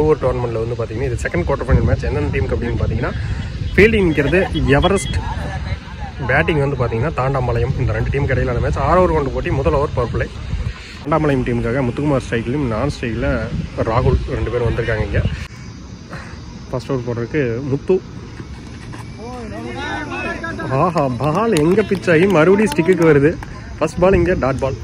ஊர் டோர்னமெண்ட்டில் வந்து பார்த்தீங்கன்னா இது செகண்ட் குவார்டர் ஃபைனல் மேட்ச் எந்தெந்த டீமுக்கு அப்படின்னு பார்த்தீங்கன்னா ஃபீல்டிங்கிறது எவரெஸ்ட் பேட்டிங் வந்து பார்த்தீங்கன்னா தாண்டாம்பாளையம் இந்த ரெண்டு டீமுக்கு இடையிலான மேட்ச் ஆறு ஓவர் கொண்டு போட்டி முதல் ஓவர் பவர் பிளே தாண்டாம்பாளையம் டீமுக்காக முத்துக்குமார் ஸ்ட்ரைக்லையும் நான் ஸ்ட்ரைக்கில் ராகுல் ரெண்டு பேரும் வந்திருக்காங்க இங்கே ஃபர்ஸ்ட் ஓவர் போடுறதுக்கு முத்து ஆஹா பால் எங்க பிச் ஆகி மறுபடியும் ஸ்டிக்குக்கு வருது ஃபர்ஸ்ட் பால் இங்கே டாட் பால்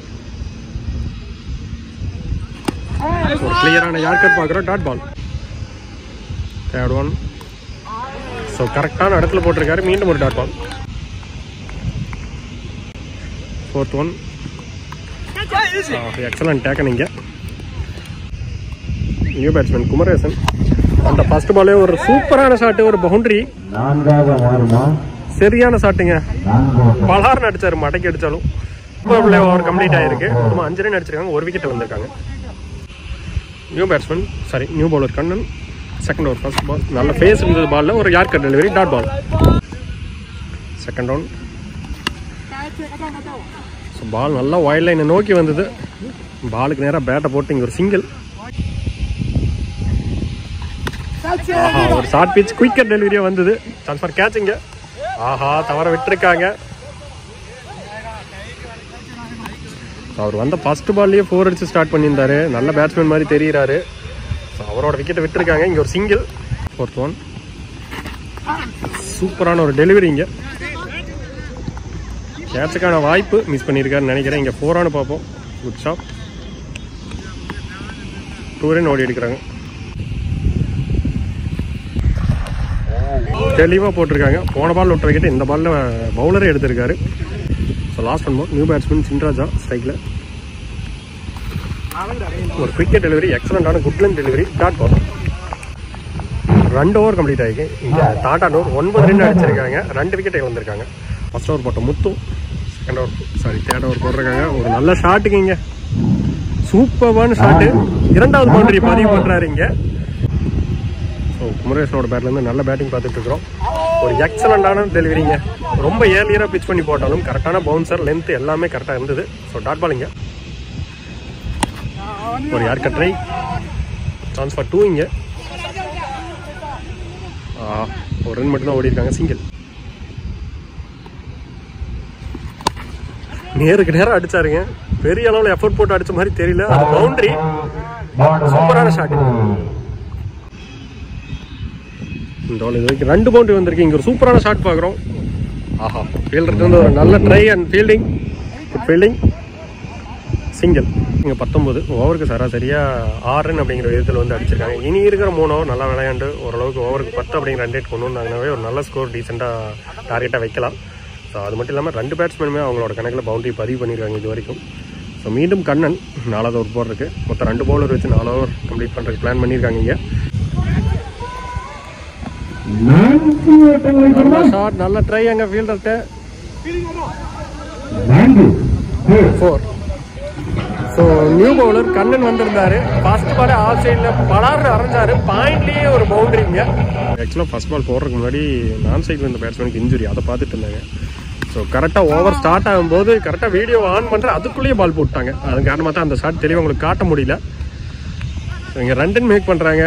ஒரு கிளியரான யார்கட் பார்க்குறோம் dot ball third one so கரெக்டான இடத்துல போட்டிருக்காரு மீண்டும் ஒரு dot ball fourth one excellent taken இங்கே நியூ பேட்ஸ்மேன் குமரேசன் அந்த ஃபர்ஸ்ட் பாலே ஒரு சூப்பரான ஷாட்டு ஒரு பவுண்டரி நான்காக மாறுமா சரியான ஷாட்டுங்க நான்கு பலார்னு அடிச்சாரு மடக்கி அடிச்சாலும் சூப்பர் பிளே ஓவர் கம்ப்ளீட் ஆயிருக்கு சும்மா அஞ்சு ரன் அடிச்சிருக்காங்க ஒரு விக்கெட் வந்திருக்காங்க new batsman sorry new bowler Kannan second over first ball நல்ல ஃபேஸ் இருந்தது பால்ல ஒரு yorker delivery dot ball second round so ball நல்லா வைல்ட் லைனை நோக்கி வந்தது பாலுக்கு நேராக பேட்டை போட்டு இங்கே ஒரு சிங்கிள் ஆஹா ஒரு ஷார்ட் பிச் குயிக்கர் டெலிவரியா வந்தது சான்ஸ் ஃபார் கேட்சிங்க ஆஹா தவற விட்டுருக்காங்க அவர் வந்த ஃபர்ஸ்ட் பால்லேயே ஃபோர் அடிச்சு ஸ்டார்ட் பண்ணியிருந்தாரு நல்ல பேட்ஸ்மேன் மாதிரி தெரியுறாரு ஸோ அவரோட விக்கெட்டை விட்டுருக்காங்க இங்கே ஒரு சிங்கிள் ஃபோர்த் ஒன் சூப்பரான ஒரு டெலிவரி இங்கே கேட்சுக்கான வாய்ப்பு மிஸ் பண்ணியிருக்காருன்னு நினைக்கிறேன் இங்கே ஃபோரானு பார்ப்போம் குட் ஷாப் டூ ரன் ஓடி எடுக்கிறாங்க தெளிவாக போட்டிருக்காங்க போன பால் விட்ட விக்கெட் இந்த பால்ல பவுலரே எடுத்திருக்காரு so last one new batsman Chinraja ஸ்ட்ரைக்கில் ஒரு குவிக்கெட் டெலிவரி எக்ஸலண்டான குட்லன் டெலிவரி டாட் பால் ரெண்டு ஓவர் கம்ப்ளீட் ஆகிருக்கு இங்கே டாட்டானூர் ஒன்பது ரன் அடிச்சிருக்காங்க ரெண்டு விக்கெட் வந்திருக்காங்க ஃபர்ஸ்ட் ஓவர் போட்ட Muthu second over sorry third over போட்டிருக்காங்க ஒரு நல்ல ஷாட்டுங்க இங்கே சூப்பர்வான ஷாட்டு இரண்டாவது பவுண்டரி பதிவு பண்ணுறாரு இங்கே ஸோ குமரேசனோட பேட்லேருந்து நல்ல பேட்டிங் பார்த்துட்டு இருக்கிறோம் ஒரு எக்ஸலண்டான டெலிவரிங்க ரொம்ப ஏர்லியராக பிச் பண்ணி போட்டாலும் கரெக்டான பவுன்சர் லென்த் எல்லாமே கரெக்டாக இருந்தது ஸோ டாட் பாலிங்க ஒரு யார் கட்ரை சான்ஸ் ஃபார் டூ இங்கே ஒரு ரன் மட்டும் தான் ஓடி இருக்காங்க சிங்கிள் நேருக்கு நேரம் அடிச்சாருங்க பெரிய அளவில் எஃபோர்ட் போட்டு அடிச்ச மாதிரி தெரியல அது பவுண்டரி சூப்பரான ஷாட் இந்த ஓவர் இது வரைக்கும் ரெண்டு பவுண்டரி வந்திருக்கு இங்க ஒரு சூப்பரான ஷாட் பார்க்குறோம் ஆஹா ஃபீல்டர்ட்டு வந்து ஒரு நல்ல try and fielding good fielding single இங்கே பத்தொம்பது ஓவருக்கு சராசரியாக ஆறு ரன் அப்படிங்கிற விதத்தில் வந்து அடிச்சிருக்காங்க இனி இருக்கிற மூணு ஓவர் நல்லா விளையாண்டு ஓரளவுக்கு ஓவருக்கு பத்து அப்படிங்கிற ரன் ரேட் கொண்டு வந்தாங்கன்னாவே ஒரு நல்ல ஸ்கோர் டீசெண்டாக டார்கெட்டாக வைக்கலாம் ஸோ அது மட்டும் இல்லாமல் ரெண்டு பேட்ஸ்மேனுமே அவங்களோட கணக்கில் பவுண்டரி பதிவு பண்ணியிருக்காங்க இது வரைக்கும் ஸோ மீண்டும் கண்ணன் நாலாவது ஓவர் போடுறதுக்கு மொத்தம் ரெண்டு பவுலர் வச்சு நாலு ஓவர் கம்ப்ளீட் பண்ணுறதுக்கு பிளான் பண்ணியிருக்காங்க இங்கே நான்கு ஓட்டங்களை நல்ல ஷாட் நல்ல ட்ரை அங்கே ஃபீல்டர்கிட்ட நான்கு four so new bowler Kannan வந்திருந்தாரு ஃபர்ஸ்ட் பால் ஆஃப் சைடில் பலாறு அரைஞ்சாரு பாயிண்ட்லேயே ஒரு பவுண்டரிங்க ஆக்சுவலாக ஃபர்ஸ்ட் பால் போடுறதுக்கு முன்னாடி நான் சைடில் இருந்த பேட்ஸ்மேனுக்கு இன்ஜுரி அதை பார்த்துட்டு இருந்தாங்க ஸோ கரெக்டாக ஓவர் ஸ்டார்ட் ஆகும்போது கரெக்டாக வீடியோ ஆன் பண்ணுற அதுக்குள்ளேயே பால் போட்டாங்க அது காரணமாக தான் அந்த ஷாட் தெளிவாக உங்களுக்கு காட்ட முடியல ஸோ இங்கே ரன் மேக் பண்ணுறாங்க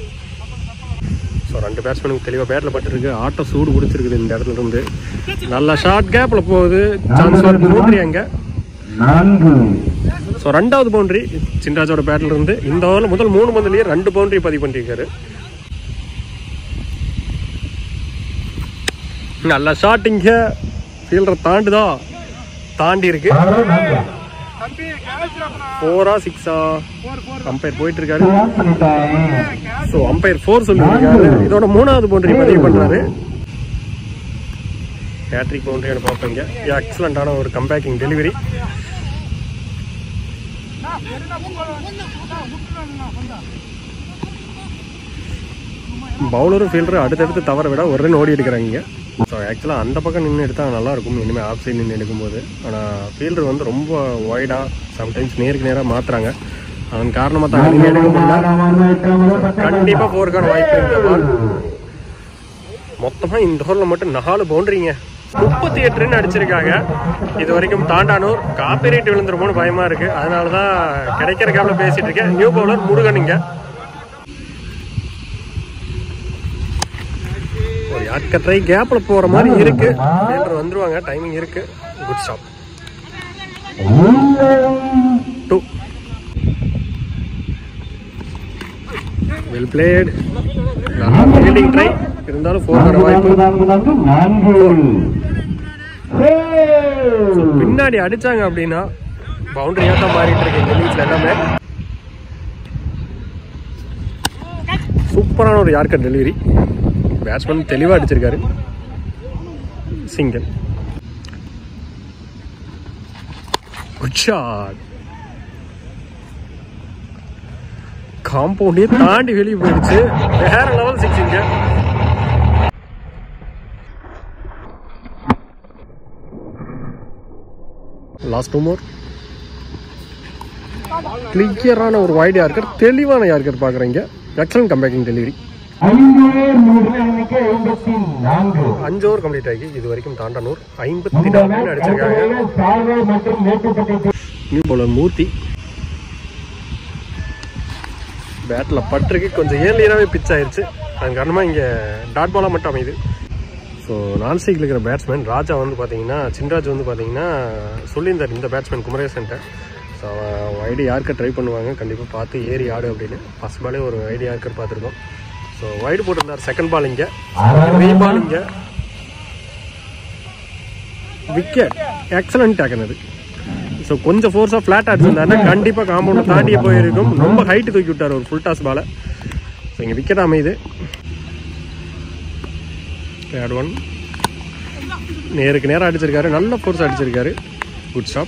ஸோ ரெண்டு பேட்ஸ்மேனுக்கு தெளிவாக பேட்டில் பட்டுருக்கு ஆட்டம் சூடு பிடிச்சிருக்குது இந்த இடத்துல இருந்து நல்ல ஷார்ட் கேப்பில் போகுது சான்ஸ் பவுண்டரி அங்கே நான்கு ஸோ ரெண்டாவது பவுண்டரி சின்ராஜோட பேட்டில் இருந்து இந்த ஓவரில் முதல் மூணு பந்துலேயே ரெண்டு பவுண்டரி பதிவு பண்ணியிருக்காரு நல்ல ஷாட் இங்க ஃபீல்டர் தாண்டுதா தாண்டி இருக்கு ஆறு நான்கு ஃபோரா சிக்ஸா அம்பையர் போயிட்டு இருக்காரு பண்ணிட்டாங்க ஸோ அம்பையர் ஃபோர் சொல்லியிருக்காரு இதோட மூணாவது பவுண்டரி பதிவு பண்றாரு ஹேட்ரிக் பவுண்டரி பார்ப்பீங்க எக்ஸலண்டான ஒரு கம்பேக்கிங் டெலிவரி பவுலரும் ஃபீல்டரும் அடுத்தடுத்து தவற விட ஒரு ரன் ஓடி எடுக்கிறாங்க ஸோ ஆக்சுவலாக அந்த பக்கம் நின்று எடுத்தால் நல்லா இருக்கும் இனிமேல் ஆஃப் சைடு நின்று எடுக்கும்போது ஆனால் ஃபீல்டர் வந்து ரொம்ப வைடாக சம்டைம்ஸ் நேருக்கு நேராக மாற்றுறாங்க அதன் காரணமாக தான் இனிமேல் எடுக்க முடியல கண்டிப்பாக போருக்கான வாய்ப்பு இந்த பால் மொத்தமாக இந்த ஓவரில் மட்டும் நாலு பவுண்டரிங்க முப்பத்தி எட்டு ரன் அடிச்சிருக்காங்க இது வரைக்கும் தாண்டானூர் காப்பி ரேட் விழுந்துருமோன்னு பயமா இருக்கு அதனால தான் கிடைக்கிற கேப்ல பேசிட்டு இருக்கேன் நியூ பவுலர் முருகன் இங்க ஒரு யார்க்க ட்ரை கேப்ல போற மாதிரி இருக்கு ஃபீல்டர் வந்துருவாங்க டைமிங் இருக்கு good stop too well played fielding try இருந்தாலும் ஃபோர் வர வாய்ப்பு நான்கு நான்கு நான்கு பின்னாடி அடிச்சாங்க அப்படின்னா பவுண்டரியா தான் மாறிட்டு இருக்கு இந்த இன்னிங்ஸ்ல எல்லாமே சூப்பரான ஒரு யார்கர் டெலிவரி பேட்ஸ்மேன் தெளிவா அடிச்சிருக்காரு சிங்கிள் குட் ஷாட் காம்பவுண்டே தாண்டி வெளியே போயிடுச்சு வேற லெவல் சிக்ஸிங்க லாஸ்ட் டூ மோர் கிளியரான ஒரு வைட் யார்கர் தெளிவான யார்கர் பார்க்குறீங்க எக்ஸலன்ட் கம்பேக்கிங் டெலிவரி ஐந்து மூன்று எண்ணிக்கை ஐம்பத்தி நான்கு அஞ்சு ஓவர் கம்ப்ளீட் ஆகி இது வரைக்கும் தாண்டனூர் ஐம்பத்தி நாலு ரன் அடிச்சிருக்காங்க சார்வை மற்றும் மேட்டுப்பட்டி நியூ பவுலர் மூர்த்தி பேட்டில் பட்டிருக்கு கொஞ்சம் ஏர்லியராகவே பிச் ஆயிருச்சு அதன் காரணமாக இங்கே டாட் பாலாக மட்டும் அமையுது ஸோ நான் ஸ்ட்ரைக்கில் இருக்கிற பேட்ஸ்மேன் ராஜா வந்து பார்த்தீங்கன்னா சின்ராஜ் வந்து பார்த்தீங்கன்னா சொல்லியிருந்தார் இந்த பேட்ஸ்மேன் குமரேசன்ட்ட ஸோ ஐடி யார்க்கர் ட்ரை பண்ணுவாங்க கண்டிப்பாக பார்த்து ஏறி ஆடு அப்படின்னு ஃபஸ்ட் பாலே ஒரு ஐடி யார்க்கர் பார்த்துருக்கோம் ஸோ வைடு போட்டிருந்தார் செகண்ட் பால் இங்கே ரீ பால் இங்கே விக்கெட் எக்ஸலண்ட் டேக்கனது ஸோ கொஞ்சம் ஃபோர்ஸாக ஃப்ளாட் அடிச்சிருந்தாருன்னா கண்டிப்பாக காம்பவுண்டை தாண்டியே போயிருக்கும் ரொம்ப ஹைட்டு தூக்கி விட்டார் ஒரு ஃபுல் டாஸ் பாலை ஸோ இங்கே விக்கெட் அமையுது தேர்ட் ஒன் நேருக்கு நேரம் அடிச்சிருக்காரு நல்ல ஃபோர்ஸ் அடிச்சிருக்காரு குட் ஸ்டாப்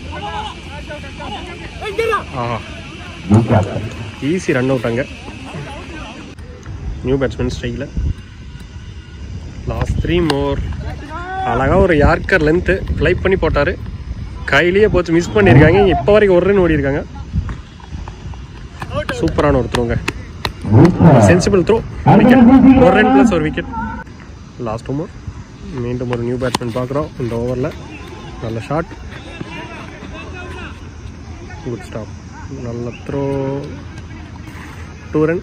ஆஹா ஈஸி ரன் அவுட் அங்கே நியூ பேட்ஸ்மேன் ஸ்ட்ரைக்கில் லாஸ்ட் த்ரீ மோர் அழகாக ஒரு யார்க்கர் லென்த்து ஃப்ளைப் பண்ணி போட்டார் கையிலேயே போச்சு மிஸ் பண்ணியிருக்காங்க இப்போ வரைக்கும் ஒரு ரன் ஓடி இருக்காங்க சூப்பரான ஒரு த்ரோங்க சென்சிபிள் த்ரோ விக்கெட் ஒரு ரன் ப்ளஸ் ஒரு விக்கெட் லாஸ்ட் ஓவர் மீண்டும் ஒரு நியூ பேட்ஸ்மேன் பார்க்குறோம் இந்த ஓவரில் நல்ல ஷாட் குட் ஸ்டாப் நல்ல த்ரோ டூ ரன்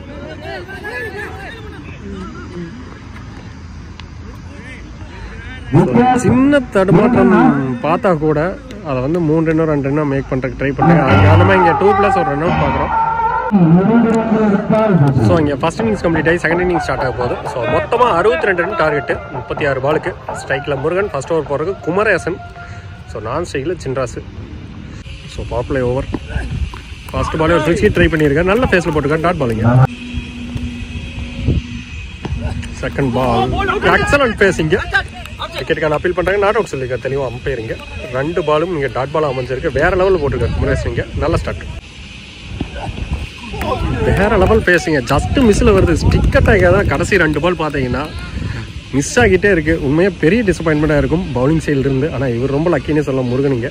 சின்ன தடுமாற்றம் பார்த்தா கூட அதை வந்து மூணு ரன்னோ ரெண்டு ரன்னோ மேக் பண்ணுறதுக்கு ட்ரை பண்ணுறாங்க அதுக்காக இங்கே டூ ப்ளஸ் ஒரு ரன் அவுட் பார்க்குறோம் ஸோ இங்கே ஃபர்ஸ்ட் இன்னிங்ஸ் கம்ப்ளீட் ஆகி செகண்ட் இன்னிங்ஸ் ஸ்டார்ட் ஆக போகுது ஸோ மொத்தமாக அறுபத்தி ரெண்டு ரன் டார்கெட்டு முப்பத்தி ஆறு பாலுக்கு ஸ்ட்ரைக்கில் முருகன் ஃபர்ஸ்ட் ஓவர் போகிறதுக்கு குமரேசன் ஸோ நான் ஸ்ட்ரைக்கில் சின்ராசு ஸோ பாப்புலே ஓவர் ஃபர்ஸ்ட் பாலே ஒரு சிக்ஸ்டி ட்ரை பண்ணியிருக்காரு நல்ல ஃபேஸில் போட்டுருக்காரு டாட் பாலிங்க செகண்ட் பால் எக்ஸலண்ட் ஃபேஸிங்க விக்கெட்டுக்கான அப்பீல் பண்ணுறாங்க நாட் அவுட் சொல்லியிருக்காரு தெளிவாக அம்பையரிங்க ரெண்டு பாலும் இங்கே டாட் பால் அமைஞ்சிருக்கு வேற லெவலில் போட்டிருக்காரு குமரேசன் நல்ல ஸ்டார்ட் வேற லெவல் பேசுங்க ஜஸ்ட் மிஸ்ல வருது ஸ்டிக் அட்டாக் தான் கடைசி ரெண்டு பால் பார்த்தீங்கன்னா மிஸ் ஆகிட்டே இருக்கு உண்மையாக பெரிய டிசப்பாயின்மெண்ட்டாக இருக்கும் பவுலிங் சைடில் இருந்து ஆனால் இவர் ரொம்ப லக்கினே சொல்ல முருகனுங்க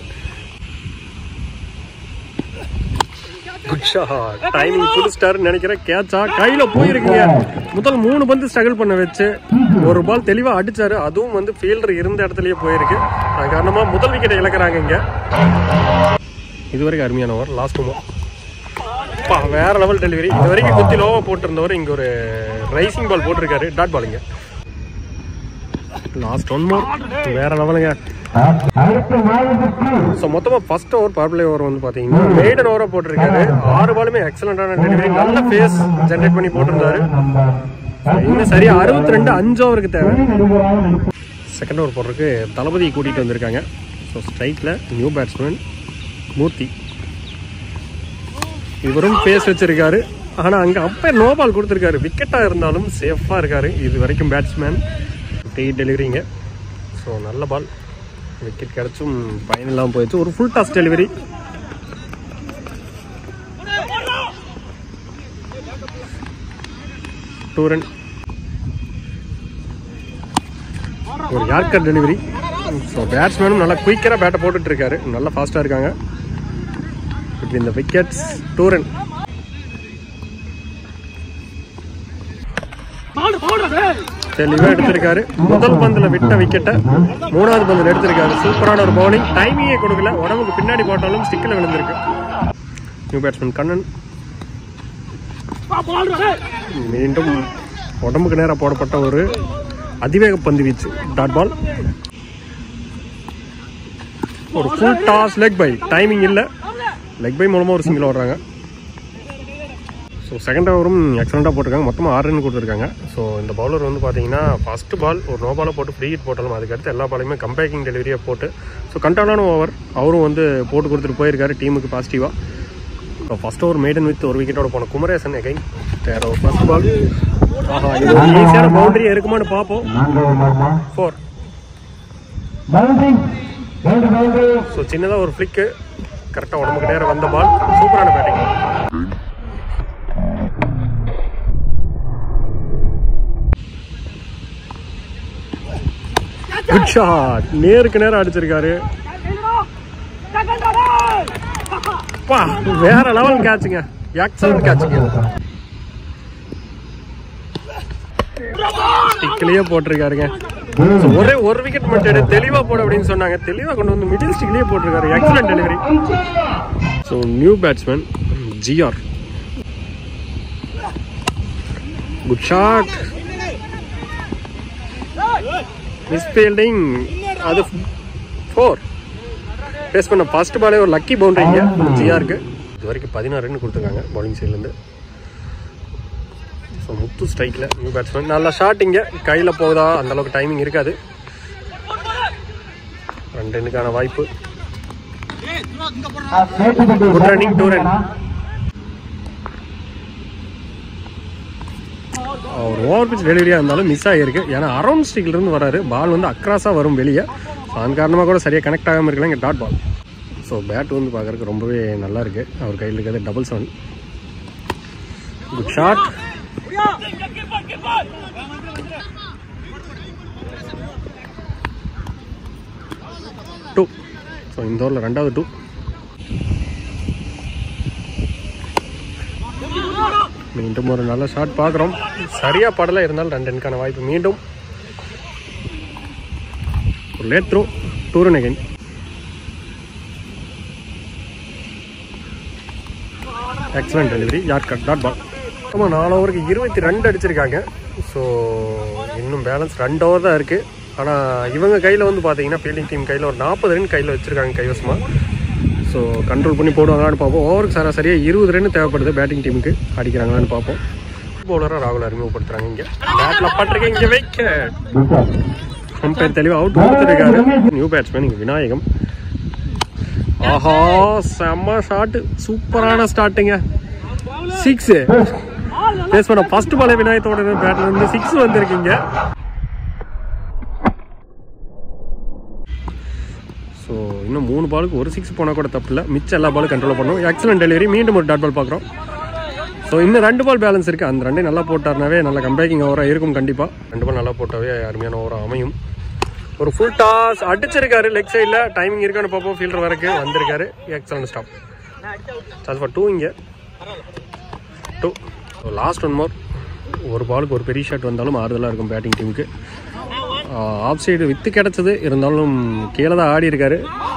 குட் ஷாட் டைமிங் புடிச்சிட்டாருன்னு நினைக்கிறேன் கேட்சா கையில போயிருக்குங்க முதல் மூணு பந்து ஸ்ட்ரகிள் பண்ண வச்சு ஒரு பால் தெளிவா அடிச்சாரு அதுவும் வந்து ஃபீல்டர் இருந்த இடத்துலயே போயிருக்கு அது காரணமா முதல் விக்கெட்டை இழக்கிறாங்க இங்க இது வரைக்கும் அருமையான ஓவர் லாஸ்ட் ஓவர் பா வேற லெவல் டெலிவரி இது வரைக்கும் குத்தி லோவா போட்டிருந்தவர் இங்க ஒரு ரைசிங் பால் போட்டிருக்காரு டாட் பாலுங்க லாஸ்ட் ஒன் மோர் வேற லெவலுங்க அடுத்த நாளுக்கு ஸோ மொத்தமாக first over power play over வந்து பார்த்தீங்கன்னா மெய்டன் ஓவராக போட்டிருக்காரு ஆறு பாலுமே எக்ஸலண்டான டெலிவரி நல்ல ஃபேஸ் ஜென்ரேட் பண்ணி போட்டிருந்தாரு இன்னும் சரியா அறுபத்தி ரெண்டு அஞ்சு ஓவருக்கு தேவை செகண்ட் ஓவர் போடுறதுக்கு தளபதி கூட்டிகிட்டு வந்திருக்காங்க ஸோ ஸ்ட்ரைக்கில் நியூ பேட்ஸ்மேன் மூர்த்தி இவரும் ஃபேஸ் வச்சிருக்காரு ஆனால் அங்கே அப்போ நோ பால் கொடுத்துருக்காரு விக்கெட்டாக இருந்தாலும் சேஃபாக இருக்காரு இது வரைக்கும் பேட்ஸ்மேன் டீ டெலிவரிங்க ஸோ நல்ல பால் விக்கெட் கிடச்சும் பயன் இல்லாமல் போயிடுச்சு ஒரு full toss delivery two run ஒரு யார்கர் டெலிவரி ஸோ பேட்ஸ்மேனும் நல்லா குயிக்கராக பேட்டை போட்டுட்டு இருக்காரு நல்லா ஃபாஸ்ட்டாக இருக்காங்க இப்படி இந்த விக்கெட்ஸ் டூ ரன் தெளிவாக எடுத்திருக்காரு முதல் பந்தில் விட்ட விக்கெட்டை மூணாவது பந்தில் எடுத்திருக்காரு சூப்பரான ஒரு பவுலிங் டைமிங்கே கொடுக்கல உடம்புக்கு பின்னாடி போட்டாலும் ஸ்டிக்கில் விழுந்திருக்கு நியூ பேட்ஸ்மேன் கண்ணன் மீண்டும் உடம்புக்கு நேராக போடப்பட்ட ஒரு அதிவேக பந்து வீச்சு டாட் பால் ஒரு full toss leg bye timing இல்லை லெக் பை மூலமாக ஒரு சிங்கிள் ஓடுறாங்க ஸோ செகண்ட் ஓவரும் எக்ஸலண்ட்டாக போட்டிருக்காங்க மொத்தமாக ஆறு ரன் கொடுத்துருக்காங்க ஸோ இந்த பவுலர் வந்து பார்த்தீங்கன்னா ஃபஸ்ட்டு பால் ஒரு நோ பாலை போட்டு ஃப்ரீ ஹிட் போட்டாலும் அதுக்கடுத்து எல்லா பாலையுமே கம்பேக்கிங் டெலிவரியாக போட்டு ஸோ கண்டாலான ஓவர் அவரும் வந்து போட்டு கொடுத்துட்டு போயிருக்காரு டீமுக்கு பாசிட்டிவாக so first over maiden with ஒரு விக்கெட்டோட போன Kumaresan again their over first ball ஆஹா இது ஒரு ஈஸியான பவுண்டரி இருக்குமான்னு பார்ப்போம் நான்காவது மாமா ஃபோர் பவுண்டரி ரெண்டு பவுண்டரி ஸோ சின்னதாக ஒரு ஃப்ளிக்கு கரெக்டாக உடம்புக்கு நேரம் வந்த பால் சூப்பரான பேட்டிங் குட் ஷாட் நேருக்கு நேரம் அடிச்சிருக்காரு பா வேற லெவல் கேட்சுங்க எக்ஸலன்ட் கேட்சுங்க ஸ்டிக்லயே போட்டிருக்காருங்க So, ஒரே ஒரு விக்கெட் மட்டும் எடு, தெளிவா போடு அப்படின்னு சொன்னாங்க தெளிவா கொண்டு வந்து மிடில் ஸ்டிக்லயே போட்டிருக்காரு excellent delivery so new batsman G R good shot miss fielding அது ஃபோர் பேஸ் பண்ண ஃபர்ஸ்ட் பாலே ஒரு லக்கி பவுண்டரிங்க ஜிஆருக்கு இது வரைக்கும் பதினாறு ரன் கொடுத்துருக்காங்க பவுலிங் சைட்லேருந்து ஸோ முத்து ஸ்ட்ரைக்கில் நியூ பேட்ஸ்மேன் நல்ல ஷாட் இங்கே கையில் போகுதா அந்த அளவுக்கு டைமிங் இருக்காது ரெண்டு ரன்னுக்கான வாய்ப்பு Good running, two run. ஒரு ஓவர் பிச் டெலிவரியாக இருந்தாலும் மிஸ் ஆகிருக்கு ஏன்னா அரௌண்ட் ஸ்டிக்ல இருந்து வராரு பால் வந்து அக்ராஸாக வரும் வெளியே ஸோ அதன் காரணமாக கூட சரியாக கனெக்ட் ஆகாமல் இருக்கலாம் இங்கே டாட் பால் ஸோ பேட் வந்து பார்க்குறதுக்கு ரொம்பவே நல்லா இருக்கு அவர் கையில் இருக்கிறது double seven good shot two so இந்த ஓவரில் ரெண்டாவது டூ மீண்டும் ஒரு நல்ல ஷாட் பார்க்குறோம் சரியா படல இருந்தாலும் ரெண்டு ரன்னுக்கான வாய்ப்பு மீண்டும் ஒரு late through two run again excellent delivery யார் கட் டாட் பால் ஆமாம் நாலு ஓவருக்கு இருபத்தி ரெண்டு அடிச்சிருக்காங்க ஸோ இன்னும் பேலன்ஸ் ரெண்டு ஓவர் தான் இருக்குது ஆனால் இவங்க கையில் வந்து பார்த்தீங்கன்னா ஃபீல்டிங் டீம் கையில் ஒரு நாற்பது ரன் கையில் வச்சுருக்காங்க கைவசமாக ஸோ கண்ட்ரோல் பண்ணி போடுவாங்களான்னு பார்ப்போம் ஓவருக்கு சராசரியாக இருபது ரன் தேவைப்படுது பேட்டிங் டீமுக்கு அடிக்கிறாங்களான்னு பார்ப்போம் பவுலராக ராகுல் அறிமுகப்படுத்துறாங்க இங்கே பேட்டில் பட்டிருக்கேன் இங்கே வைக்க அம்பையர் தெளிவாக அவுட் கொடுத்துருக்காரு நியூ பேட்ஸ்மேன் இங்கே விநாயகம் ஆஹா செம்ம ஷாட்டு சூப்பரான ஸ்டார்ட்டுங்க சிக்ஸ் பேஸ் பண்ண ஃபர்ஸ்ட் பாலே விநாயகத்தோட பேட்ல இருந்து சிக்ஸ் வந்திருக்கீங்க ஸோ இன்னும் மூணு பாலுக்கு ஒரு சிக்ஸ் போனால் கூட தப்பு இல்லை மிச்சம் எல்லா பாலும் கண்ட்ரோல் பண்ணும் எக்ஸலன்ட் டெலிவரி மீண்டும் ஒரு டாட் பால் பார்க்குறோம் ஸோ இன்னும் ரெண்டு பால் பேலன்ஸ் இருக்குது அந்த ரெண்டையும் நல்லா போட்டார்னாவே நல்ல கம்பேக்கிங் ஓவராக இருக்கும் கண்டிப்பாக ரெண்டு பால் நல்லா போட்டாவே அருமையான ஓவராக அமையும் ஒரு ஃபுல் டாஸ் அடிச்சிருக்காரு லெக் சைடில் டைமிங் இருக்கான்னு பார்ப்போம் ஃபீல்டர் வரைக்கும் வந்திருக்காரு excellent stop charge for two இங்கே டூ லாஸ்ட் ஒன் மோர் ஒரு பாலுக்கு ஒரு பெரிய ஷாட் வந்தாலும் ஆறுதலாக இருக்கும் பேட்டிங் டீமுக்கு ஆஃப் சைடு வித்து கிடச்சது இருந்தாலும் கீழே தான் ஆடி இருக்காரு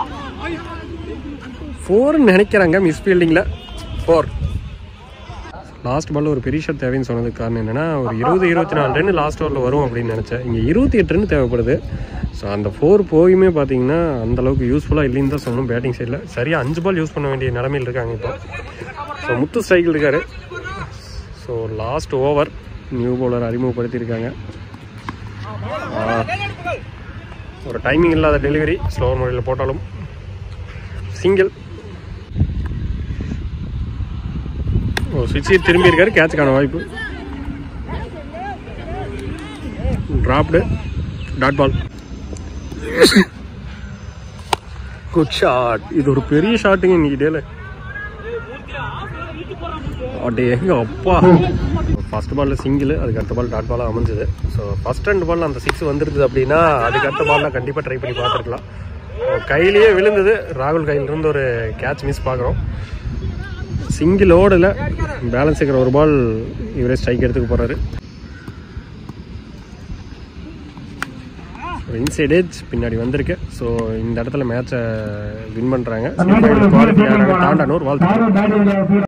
ஃபோர்னு நினைக்கிறாங்க மிஸ் ஃபீல்டிங்கில் ஃபோர் லாஸ்ட் பால்ல ஒரு பெரிய ஷாட் தேவைன்னு சொன்னதுக்கு காரணம் என்னன்னா ஒரு இருபது இருபத்தி நாலு ரன் லாஸ்ட் ஓவரில் வரும் அப்படின்னு நினச்சேன் இங்கே இருபத்தி எட்டு ரன் தேவைப்படுது ஸோ அந்த ஃபோர் போயுமே பார்த்தீங்கன்னா அந்த அளவுக்கு யூஸ்ஃபுல்லாக இல்லைன்னு தான் சொல்லணும் பேட்டிங் சைடில் சரியாக அஞ்சு பால் யூஸ் பண்ண வேண்டிய நிலமையில் இருக்காங்க இப்போ ஸோ முத்து ஸ்ட்ரைக்கில் இருக்காரு so last over new bowler அறிமுகப்படுத்தியிருக்காங்க ஆ, ஒரு டைமிங் இல்லாத டெலிவரி ஸ்லோவர் முறையில் போட்டாலும் சிங்கிள் ஓ சுவிட்ச் திரும்பி இருக்காரு கேட்சுக்கான வாய்ப்பு dropped dot ball good shot இது ஒரு பெரிய ஷாட்டுங்க இன்னைக்கு டேல அடே எங்க அப்பா ஃபர்ஸ்ட் பால்ல சிங்கிள் அதுக்கு அடுத்த பால் டாட் பாலாக அமைஞ்சது ஸோ ஃபர்ஸ்ட் ரெண்டு பால் அந்த சிக்ஸ் வந்துருது அப்படின்னா அதுக்கு அடுத்த பால்லாம் கண்டிப்பாக ட்ரை பண்ணி பார்த்துருக்கலாம் கையிலேயே விழுந்தது ராகுல் கையிலிருந்து ஒரு கேட்ச் மிஸ் பார்க்குறோம் சிங்கிள் ஓடல பேலன்ஸ் இருக்கிற ஒரு பால் இவரே ஸ்ட்ரைக் எடுத்துக்க போறாரு இன்சைட் ஏஜ் பின்னாடி வந்திருக்கு ஸோ இந்த இடத்துல மேட்சை வின் பண்ணுறாங்க குவாலிஃபை ஆகிறாங்க தாண்டானூர் வாழ்த்து பேட்டிங்